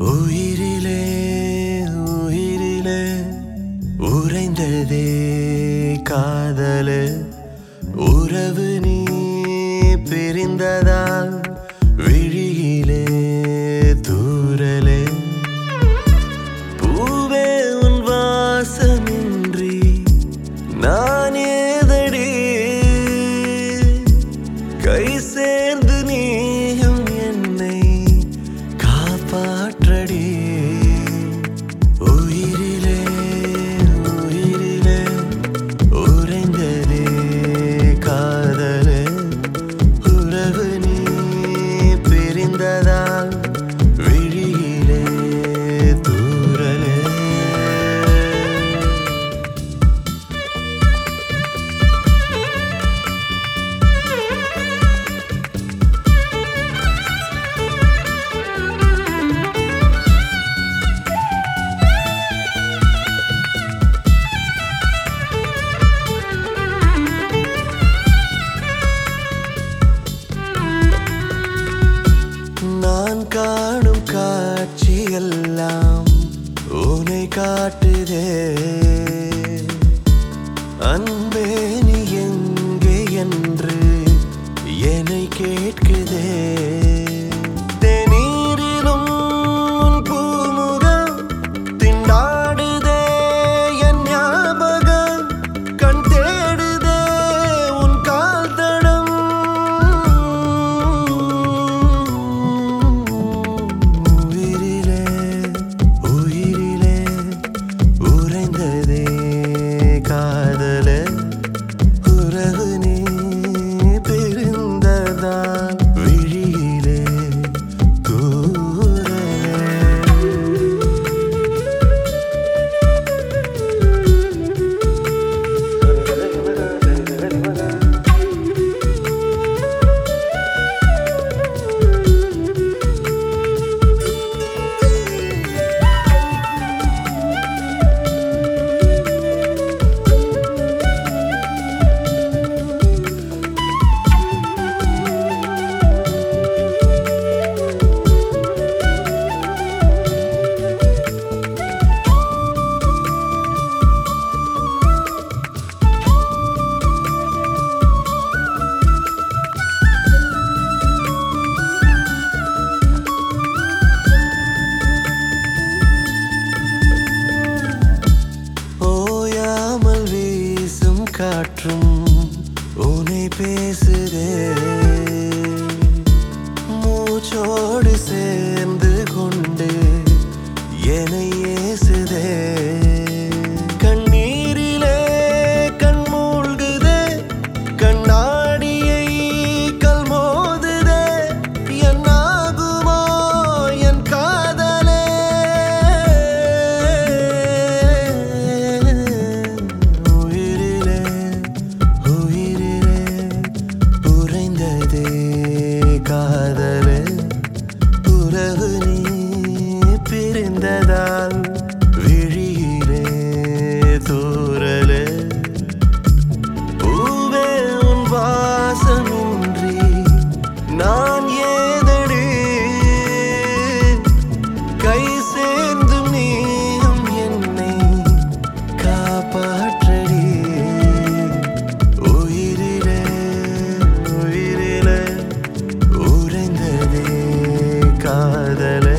உயிரிலே உயிரிலே உறைந்ததே காதலு உறவு நீ பிரிந்ததால் விழியிலே தூரலே பூவே உன் வாசமின்றி நான் ஏதடி கை சேர்ந்து நீயும் என்னை காப்பாற்றடி உயிரிலே உயிரிலே உறைந்ததே காதலே உறவு நீ பிரிந்ததால் விழியிலே தூரலே நான் காணும் காட்சியெல்லாம் உன்னை காட்டுதே அன்பே நீ எங்கே என்று என்னை கேட்குதே தேநீரிலும் உன் பூமுகம் திண்டாடுதே என் ஞாபகம் கண் தேடுதே உன் கால் தடம் உயிரிலே உயிரிலே உறைந்ததே காதலே உறவு நீ பிரிந்ததால் விழியிலே தூரலே ஓயாமல் வீசும் காற்றும் உன்னை பேசுதே மூச்சோடு சேர்ந்து கொண்டு என்னை ஏசுதே கண்ணீரிலே கண் மூழ்குதே கண்ணாடியை கல் மோதுதே என்னாகுமோ என் காதலே உயிரிலே உயிரிலே உறைந்ததே காதலே உறவு நீ பிரிந்ததால் விழியிலே தூரலே பூவே உன் வாசமின்றி நான் ஏதடி கை சேர்ந்து நீயும் என்னை காப்பாற்றடி உயிரிலே உயிரிலே உறைந்ததே காதலே